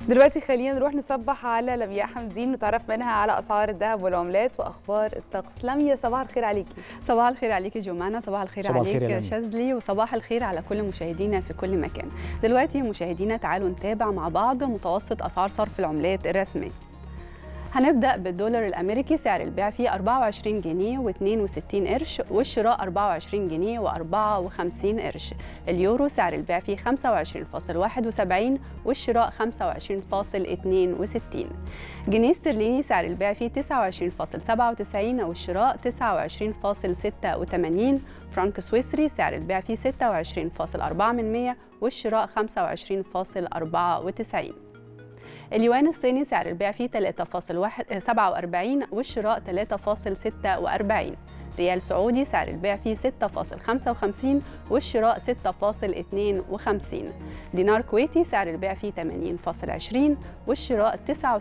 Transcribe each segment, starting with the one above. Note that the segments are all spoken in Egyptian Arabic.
دلوقتي خلينا نروح نصبح على لمياء حمدين نتعرف منها على اسعار الذهب والعملات واخبار الطقس لمياء صباح الخير عليكي صباح الخير عليكي جمانة صباح الخير صباح الخير يا عليك لمياء. شاذلي وصباح الخير على كل مشاهدينا في كل مكان دلوقتي مشاهدينا تعالوا نتابع مع بعض متوسط أسعار صرف العملات الرسمي هنبدأ بالدولار الأمريكي سعر البيع فيه 24 جنيه و62 قرش والشراء 24 جنيه و54 قرش اليورو سعر البيع فيه 25.71 والشراء 25.62 جنيه استرليني سعر البيع فيه 29.97 والشراء 29.86 فرنك سويسري سعر البيع فيه 26.4 والشراء 25.94 اليوان الصيني سعر البيع فيه 3.47 والشراء 3.46 ريال سعودي سعر البيع فيه 6.55 والشراء 6.52 دينار كويتي سعر البيع فيه 80.20 والشراء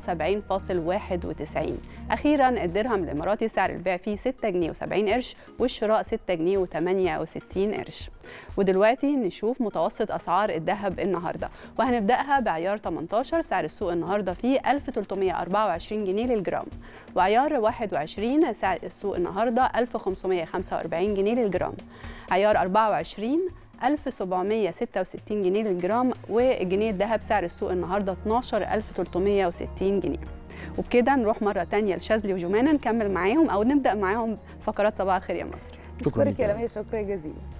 79.91 أخيرا الدرهم الإماراتي سعر البيع فيه 6 جنيه و70 قرش والشراء 6 جنيه و68 قرش ودلوقتي نشوف متوسط أسعار الذهب النهاردة وهنبدأها بعيار 18 سعر السوق النهاردة فيه 1324 جنيه للجرام وعيار 21 سعر السوق النهاردة 1545 جنيه للجرام عيار 24 1766 جنيه للجرام والجنيه الذهب سعر السوق النهارده 12360 جنيه وبكده نروح مرة تانية لشاذلي وجمانة نكمل معاهم أو نبدأ معاهم فقرات صباح الخير يا مصر شكراً بشكرك ليك يا يا لمياء شكرا جزيلا